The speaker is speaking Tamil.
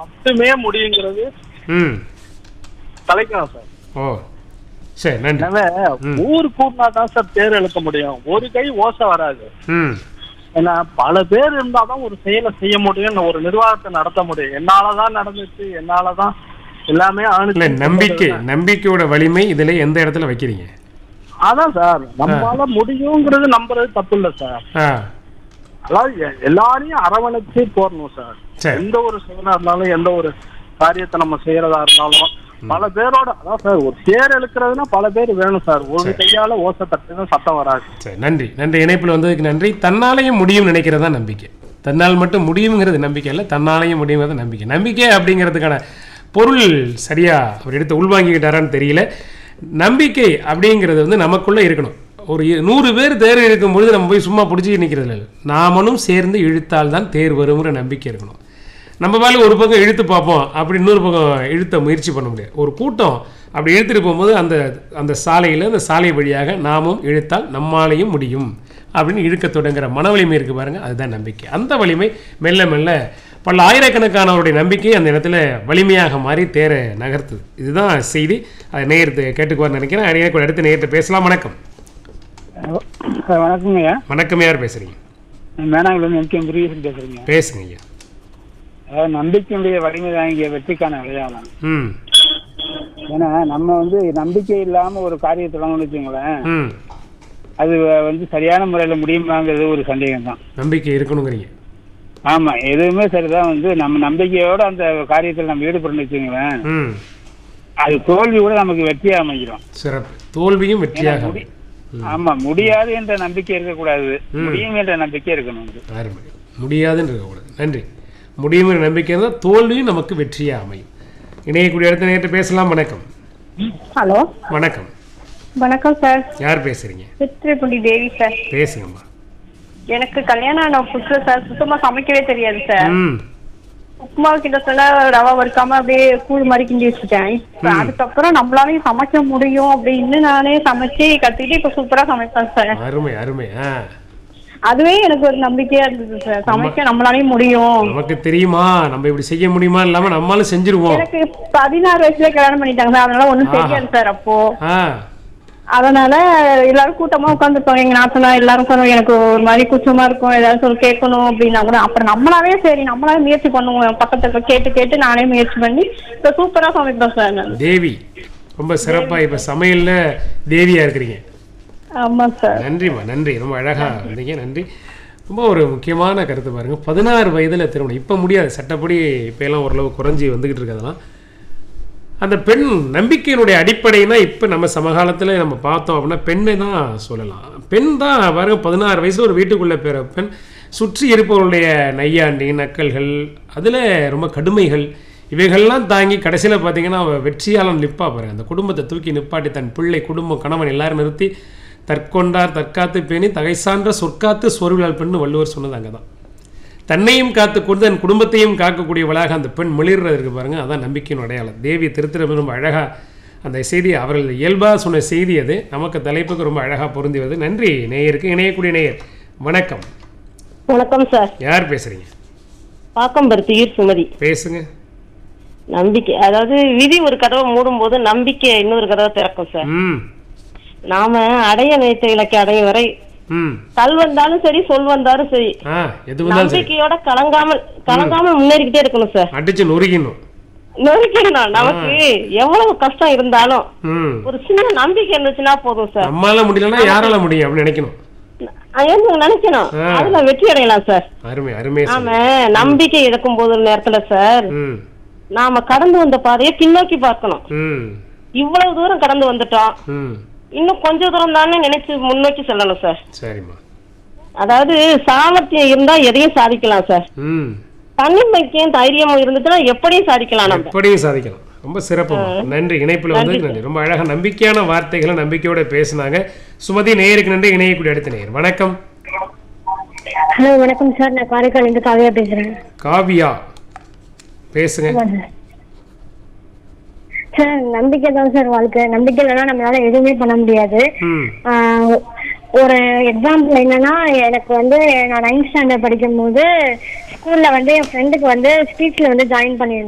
மட்டுமே முடியுங்கிறது ம் தலைக்கணும் சார் ஓ சரி நன்றி எனவே ம். ஊர் கூட்டினா தான் சார் தேர் இழுக்க முடியும் ஒரு கை ஓசை வராது ம் ஏன்னா பல பேர் இருந்தாதான் ஒரு செயலை செய்ய முடியும் ஒரு நிர்வாகத்தை நடத்த முடியும் என்னாலதான் நடந்துச்சு என்னாலதான் எல்லாமே இல்ல ஆணுச்சு நம்பிக்கை நம்பிக்கையோட வலிமை இதுல எந்த இடத்துல வைக்கிறீங்க அதான் சார் நம்மளால முடியுங்கிறது நம்புறது தப்பு இல்ல சார் ஆ அதாவது எ- எல்லாரையும் அரவணைச்சு போடணும் சார் சரி. எந்த ஒரு செயலா இருந்தாலும் எந்த ஒரு காரியத்தை நம்ம செய்யறதா இருந்தாலும் பல பேரோட அதான் சார் ஒரு தேர் இழுக்கிறதுனா பல பேர் வேணும் சார் ஒரு கையால ஓசை தட்டுன்னு சத்தம் வராது சரி நன்றி நன்றி இணைப்பில் வந்ததுக்கு நன்றி தன்னாலையும் முடியும் நினைக்கிறதா நம்பிக்கை தன்னால் மட்டும் முடியுங்கிறது நம்பிக்கை இல்லை தன்னாலையும் முடியுங்கிறது நம்பிக்கை நம்பிக்கை அப்படிங்கிறதுக்கான பொருள் சரியா அவர் எடுத்து உள்வாங்கிக்கிட்டாரான்னு தெரியல நம்பிக்கை அப்படிங்கிறது வந்து நமக்குள்ளே இருக்கணும் ஒரு இ- நூறு பேர் தேர் இழுக்கும் பொழுது நம்ம போய் சும்மா பிடிச்சி நிற்கிறது இல்லை நாமளும் சேர்ந்து இழுத்தால் தான் தேர் வருங்கிற நம்பிக்கை இருக்கணும் நம்ம மேலே ஒரு பக்கம் இழுத்து பார்ப்போம் அப்படி இன்னொரு பக்கம் இழுத்த முயற்சி பண்ண முடியாது ஒரு கூட்டம் அப்படி இழுத்துட்டு போகும்போது அந்த அந்த சாலையில் அந்த சாலை வழியாக நாமும் இழுத்தால் நம்மாலையும் முடியும் அப்படின்னு இழுக்க தொடங்குற மன வலிமை இருக்குது பாருங்க அதுதான் நம்பிக்கை அந்த வலிமை மெல்ல மெல்ல பல ஆயிரக்கணக்கானவருடைய நம்பிக்கை அந்த இடத்துல வலிமையாக மாறி தேர நகர்த்துது இதுதான் செய்தி அதை நேரத்தை கேட்டுக்குவார் நினைக்கிறேன் நேருக்கு அடுத்து நேரத்தை பேசலாம் வணக்கம் வணக்கங்க ஐயா வணக்கம் யார் பேசுறீங்க மேனாங்கிலிருந்து முக்கியம் முருகேசன் பேசுறீங்க பேசுங்க ஐயா அதாவது நம்பிக்கையுடைய வலிமை தான் இங்கே வெற்றிக்கான அடையாளம் ம் ஏன்னா நம்ம வந்து நம்பிக்கை இல்லாம ஒரு காரியத்தை தொடங்கணும்னு வச்சுங்களேன் ம் அது வந்து சரியான முறையில முடியுமாங்கிறது ஒரு சந்தேகம் தான் நம்பிக்கை இருக்கணுங்கிறீங்க ஆமா எதுவுமே சரிதான் வந்து நம்ம நம்பிக்கையோட அந்த காரியத்தில் நம்ம ஈடுபடணும்னு வச்சுங்களேன் ம் அது தோல்வி கூட நமக்கு வெற்றியா அமைஞ்சிடும் சிறப்பு தோல்வியும் வெற்றியாக அமையும். ஆமா முடியாது என்ற நம்பிக்கை இருக்கக்கூடாது முடியும் என்ற நம்பிக்கை இருக்கணும் வந்து. அருமை முடியாதுன்னு இருக்கக்கூடாது நன்றி முடியுங்கிற நம்பிக்கை இருந்தால் தோல்வியும் நமக்கு வெற்றியாக அமையும் இணையக்கூடிய இடத்த நேற்று பேசலாம் வணக்கம் ஹலோ வணக்கம் வணக்கம் சார் யார் பேசுறீங்க சித்திரப்புண்டி தேவி சார் பேசுங்கம்மா எனக்கு கல்யாணம் ஆன புதுசுல சார் சுத்தமா சமைக்கவே தெரியாது சார் ம் உப்புமா கிட்ட சொல்ல ரவா வறுக்காம அப்படியே கூழ் மாதிரி கிண்டி வச்சுட்டேன் இப்ப அதுக்கப்புறம் நம்மளாலையும் சமைக்க முடியும் அப்படின்னு நானே சமைச்சு கத்துக்கிட்டு இப்ப சூப்பரா சமைப்பேன் சார் அருமை அருமை ஆ அதுவே எனக்கு ஒரு நம்பிக்கையா இருந்தது சார் சமைக்க நம்மளாலையும் முடியும் நமக்கு தெரியுமா நம்ம இப்படி செய்ய முடியுமா இல்லாமல் நம்மளும் செஞ்சிருவோம் எனக்கு பதினாறு வயசுல கல்யாணம் பண்ணிட்டாங்க சார் அதனால ஒண்ணும் தெரியாது சார் அப்போ ஆ அதனால எல்லாரும் கூட்டமா உட்காந்துருப்பாங்க எங்க நாத்தனா எல்லாரும் சொல்லுவாங்க எனக்கு ஒரு மாதிரி கூச்சமா இருக்கும் ஏதாவது சொல்லி கேட்கணும் அப்படின்னா கூட அப்புறம் நம்மளாவே சரி நம்மளாவே முயற்சி பண்ணுவோம் பக்கத்துல கேட்டு கேட்டு நானே முயற்சி பண்ணி இப்ப சூப்பரா சமைப்பேன் சார் நான் தேவி ரொம்ப சிறப்பாக இப்போ சமையலில் தேவியாக இருக்கிறீங்க ஆமா சார் நன்றிம்மா நன்றி ரொம்ப அழகாக இருந்தீங்க நன்றி ரொம்ப ஒரு முக்கியமான கருத்து பாருங்க பதினாறு வயதில் திருமணம் இப்போ முடியாது சட்டப்படி இப்போ எல்லாம் ஓரளவு குறைஞ்சி வந்துக்கிட்டு இருக்கிறதெல்லாம் அந்த பெண் நம்பிக்கையினுடைய அடிப்படைனா இப்போ நம்ம சமகாலத்தில் நம்ம பார்த்தோம் அப்படின்னா பெண்ணை தான் சொல்லலாம் பெண் தான் பாருங்க பதினாறு வயசு ஒரு வீட்டுக்குள்ளே பிற பெண் சுற்றி இருப்பவருடைய நையாண்டி நக்கல்கள் அதில் ரொம்ப கடுமைகள் இவைகள்லாம் தாங்கி கடைசியில் பார்த்தீங்கன்னா அவ வெற்றியாளன் நிற்பா பாருங்க அந்த குடும்பத்தை தூக்கி நிப்பாட்டி தன் பிள்ளை குடும்பம் கணவன் எல்லாரும் நிறுத்தி தற்கொண்டார் தற்காத்து பேணி தகை சான்ற சொற்காத்து சோர்விலால் பெண்ணு வள்ளுவர் சொன்னது அங்கே தான் தன்னையும் காத்துக்கொண்டு தன் குடும்பத்தையும் காக்கக்கூடியவளாக அந்த பெண் மிளிர்றது இருக்கு பாருங்க அதான் நம்பிக்கையின் அடையாளம் தேவி திருத்திரம் ரொம்ப அழகா அந்த செய்தி அவர்கள் இயல்பாக சொன்ன செய்தி அது நமக்கு தலைப்புக்கு ரொம்ப அழகா பொருந்தி வருது நன்றி நேயருக்கு இணையக்கூடிய நேயர் வணக்கம் வணக்கம் சார் யார் பேசுறீங்க பாக்கம்பருத்தியூர் சுமதி பேசுங்க நம்பிக்கை அதாவது விதி ஒரு கதவை மூடும் போது நம்பிக்கை இன்னொரு கதவை திறக்கும் சார் ம் நாம அடைய நினைத்த இலக்கை அடையும் வரை ம் கல் வந்தாலும் சரி சொல் வந்தாலும் சரி ஆ எது வந்தாலும் சரி நம்பிக்கையோட கலங்காமல் கலங்காமல் முன்னேறிக்கிட்டே இருக்கணும் சார் அடிச்சு நொறுக்கிடணும் நொறுக்கணும் நமக்கு எவ்வளவு கஷ்டம் இருந்தாலும் ம் ஒரு சின்ன நம்பிக்கை இருந்துச்சுன்னா போதும் சார் நம்மளால முடியலன்னா யாரால முடியும் அப்படின்னு நினைக்கணும் அது நினைக்கணும் ஆ. அதுல வெற்றி அடையலாம் சார் அருமை அருமை நாம நம்பிக்கை இழக்கும் போது ஒரு நேரத்துல சார் ம் நாம கடந்து வந்த பாதையை பின்னோக்கி பார்க்கணும் ம் இவ்வளவு தூரம் கடந்து வந்துட்டோம் ம் இன்னும் கொஞ்ச தூரம் தானே நினைச்சு முன்னோக்கி செல்லணும் சார் சரிம்மா அதாவது சாமர்த்தியம் இருந்தா எதையும் சாதிக்கலாம் சார் ம் தன்னம்பிக்கையும் தைரியமும் இருந்துச்சுன்னா எப்படியும் சாதிக்கலாம் நம்ம எப்படியும் சாதிக்கலாம் ரொம்ப சிறப்பு நன்றி இணைப்புல வந்து நன்றி ரொம்ப அழகா நம்பிக்கையான வார்த்தைகளை நம்பிக்கையோட பேசுனாங்க சுமதி நேயருக்கு நன்றி இணையக்கூடிய அடுத்த நேயர் வணக்கம் ஹலோ வணக்கம் சார் நான் காரைக்கால் இருந்து காவியா பேசுறேன் காவியா பேசுங்க சார் நம்பிக்கை தான் சார் வாழ்க்கை நம்பிக்கை இல்லைன்னா நம்மளால எதுவுமே பண்ண முடியாது ம் ஆஹ் ஒரு எக்ஸாம்பிள் என்னன்னா எனக்கு வந்து நான் நைன்த் ஸ்டாண்டர்ட் படிக்கும் போது ஸ்கூல்ல வந்து என் ஃப்ரெண்டுக்கு வந்து ஸ்பீச்ல வந்து ஜாயின் பண்ணியிருந்தேன்